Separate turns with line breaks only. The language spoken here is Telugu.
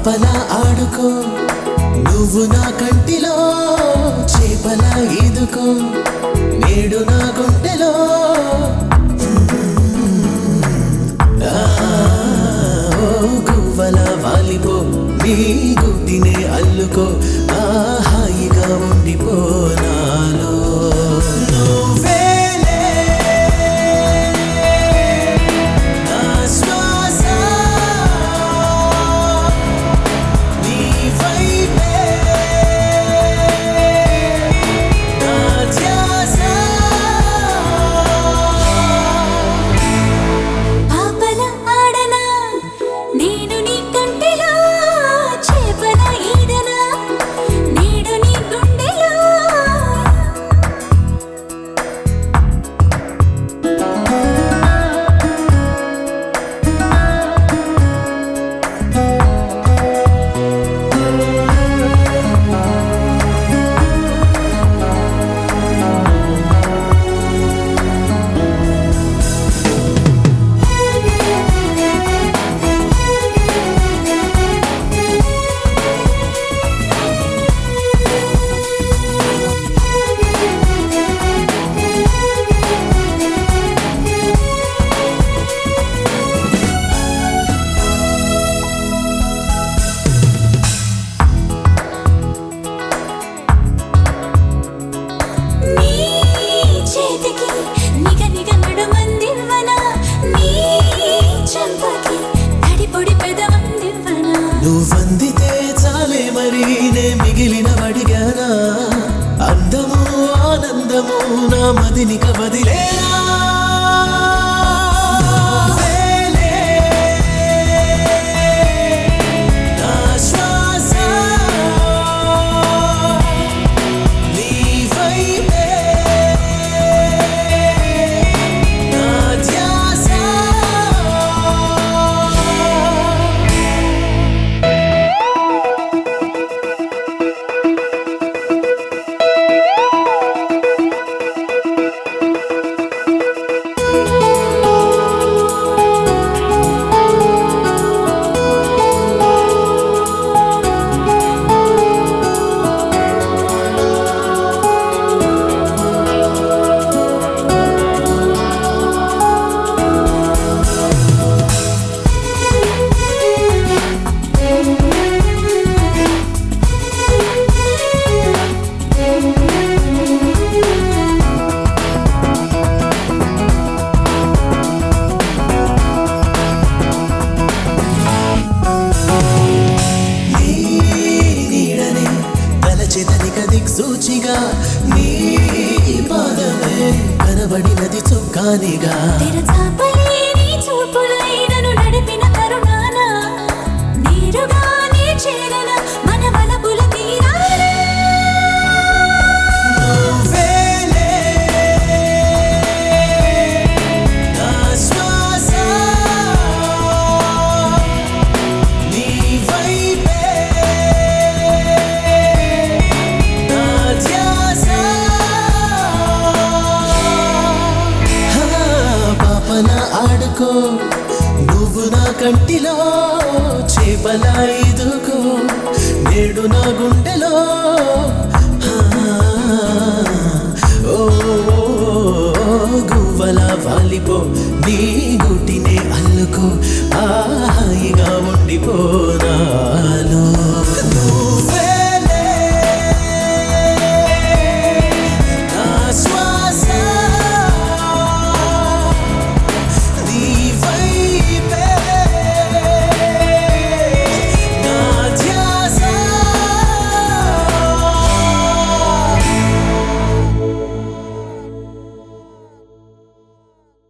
పాపలా ఆడుకో నువ్వు నా కంటిలో చేపలా ఈదుకో నేడు నా గుండెలో ఆ, ఓ గువ్వల వాలిపో నీ గుడ్డినే అల్లుకో ఆ హాయిగా ఉండిపో నాలో నువ్వేలే నా శ్వాస నీ వైపే నా ధ్యాస
పాపల ఆడనా నేను నీ కంటిలో చేపల ఈదనా నేడు నీ గుండెలో నీ చేతికి నిగ నిగ నడుమందివ్వనా నీ చెంపకి తడి పొడి పెదవందివ్వనా
నువ్వందితే చాలే మరి నే మిగిలిన వడిగానా అందము ఆనందము నా మదినిక వదిలేనా వేలే నా శ్వాస నీ వైపే నా ధ్యాస నీ నీడనే తలచెదనిక దిక్సూచిగా నీ పాదమే కనబడినది చుక్కానిగా
తెరచాపలే నీ చూపులై నన్ను నడిపిన కరుణాన నేరుగానే చేరన మన వలపుల తీరాన
వేలే నా శ్వాస నీ వైపే నా ధ్యాస హా, పాపన ఆడుకో నువ్వు నా కంటిలో చేపలా ఇదుకో నేడు నా గుండెలో హా, ఓ గువ్వల వాలిపో నీ గుటినే అల్లుకో ఆ హాయిగా ఉండిపోనా